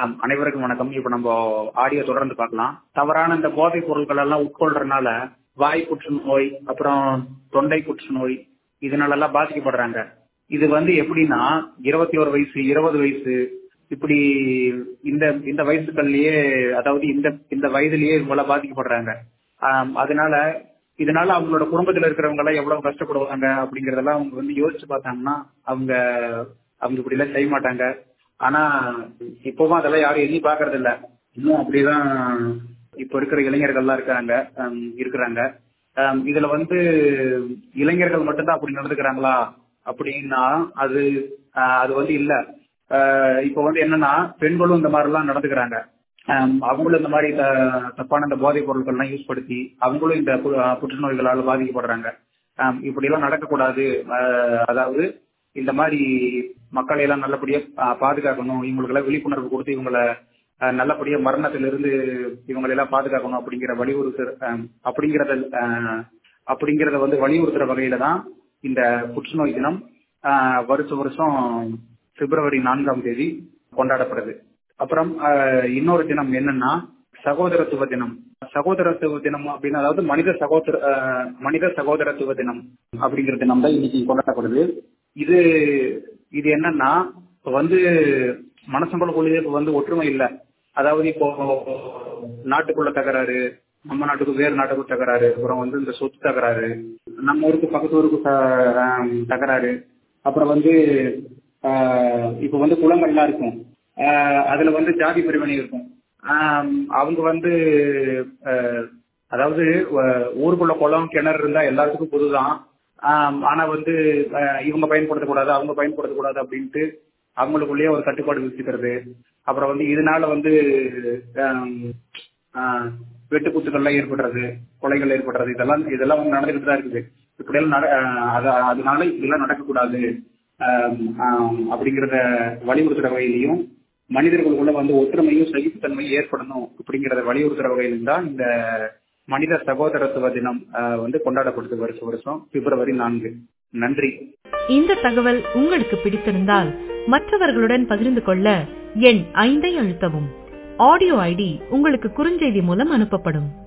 ஆம், அனைவருக்கும் வணக்கம் இப்ப நம்ம ஆடியோ தொடர்ந்து பார்க்கலாம் தவறான இந்த போதைப் பொருட்கள் எல்லாம் உட்கொள்றதுனால வாய் புற்றுநோய் அப்புறம் தொண்டை புற்றுநோய் இதனால எல்லாம் பாதிக்கப்படுறாங்க இது வந்து எப்படின்னா இருபத்தி ஒரு வயசு இருபது வயசு இப்படி இந்த இந்த வயசுகள்லயே அதாவது இந்த இந்த வயதுலயே இவங்க பாதிக்கப்படுறாங்க ஆம், அதனால இதனால அவங்களோட குடும்பத்துல இருக்கிறவங்க எல்லாம் எவ்வளவு கஷ்டப்படுவாங்க அப்படிங்கறதெல்லாம் அவங்க வந்து யோசிச்சு பார்த்தாங்கன்னா அவங்க அவங்க இப்படி எல்லாம் செய்ய மாட்டாங்க ஆனா இப்பவும் அதெல்லாம் யாரும் எண்ணி பாக்குறது இல்ல இன்னும் அப்படிதான் இப்ப இருக்கிற இளைஞர்கள்லாம் இருக்காங்க ஆம், இருக்கிறாங்க ஆம், இதுல வந்து இளைஞர்கள் மட்டும்தான் அப்படி நடந்துக்கிறாங்களா அப்படின்னா அது ஆஹ், அது வந்து இல்ல ஆஹ், இப்ப வந்து என்னன்னா பெண்களும் இந்த மாதிரி எல்லாம் நடந்துக்கிறாங்க ஆம், அவங்களும் இந்த மாதிரி த- தப்பான இந்த போதைப் பொருட்கள்லாம் யூஸ் படுத்தி அவங்களும் இந்த பு- ஆஹ், புற்றுநோய்களால பாதிக்கப்படுறாங்க ஆம், இப்படி எல்லாம் நடக்கக்கூடாது ஆஹ், அதாவது இந்த மாதிரி மக்களை எல்லாம் நல்லபடியா ஆஹ், பாதுகாக்கணும் இவங்களுக்கு எல்லாம் விழிப்புணர்வு கொடுத்து இவங்களை ஆஹ், நல்லபடியா மரணத்திலிருந்து இவங்களை எல்லாம் பாதுகாக்கணும் அப்படிங்கிற வலியுறுத்து ஆம், அப்படிங்கறத ஆஹ், அப்படிங்கறத வந்து வலியுறுத்துற வகையில தான் இந்த புற்றுநோய் தினம் ஆஹ், வருஷ வருஷம் பிப்ரவரி நான்காம் தேதி கொண்டாடப்படுது அப்புறம் ஆஹ், இன்னொரு தினம் என்னன்னா சகோதரத்துவ தினம் சகோதரத்துவ தினம் அப்படின்னு அதாவது மனித சகோதர ஆஹ், மனித சகோதரத்துவ தினம் அப்படிங்கிற தினம் தான் இன்னைக்கு கொண்டாடப்படுது இது இது என்னன்னா இப்ப வந்து மனசங்களுக்குள்ளேயே இப்ப வந்து ஒற்றுமை இல்ல அதாவது இப்போ நாட்டுக்குள்ள தகராறு நம்ம நாட்டுக்கு வேறு நாட்டுக்கு தகராறு அப்புறம் வந்து இந்த சொத்து தகராறு நம்ம ஊருக்கு பக்கத்து ஊருக்கு த- ஆம், தகராறு அப்புறம் வந்து ஆஹ், இப்ப வந்து குளங்கள்லாம் இருக்கும் ஆஹ், அதுல வந்து ஜாதி பிரிவினை இருக்கும் ஆம், அவங்க வந்து ஆஹ், அதாவது அஹ், ஊருக்குள்ள குளம் கிணறு இருந்தா எல்லாத்துக்கும் பொதுதான் ஆம், ஆனா வந்து அஹ், இவங்க பயன்படுத்தக்கூடாது அவங்க பயன்படுத்தக்கூடாது அப்படின்ட்டு அவங்களுக்குள்ளேயே ஒரு கட்டுப்பாடு வச்சுக்கிறது அப்புறம் வந்து இதனால வந்து ஆம், ஆஹ், வெட்டுக்குத்துக்கள்லாம் ஏற்படுறது கொலைகள் ஏற்படுறது இதெல்லாம் இதெல்லாம் வந்து நடந்துகிட்டு தான் இருக்குது இப்படியெல்லாம் நட ஆஹ், அத- அதனால இதெல்லாம் நடக்கக்கூடாது ஆம், ஆம், அப்படிங்கிறத வலியுறுத்துற வகையிலையும் மனிதர்களுக்குள்ள வந்து ஒற்றுமையும் சகிப்புத்தன்மையும் ஏற்படணும் அப்படிங்கிறத வலியுறுத்துற வகையிலும் தான் இந்த மனித சகோதரத்துவ தினம் ஆஹ், வந்து கொண்டாடப்படுது வருஷம் வருஷம் பிப்ரவரி நான்கு நன்றி இந்த தகவல் உங்களுக்கு பிடித்திருந்தால் மற்றவர்களுடன் பகிர்ந்து கொள்ள எண் ஐந்தை அழுத்தவும் ஆடியோ ஐடி உங்களுக்கு குறுஞ்செய்தி மூலம் அனுப்பப்படும்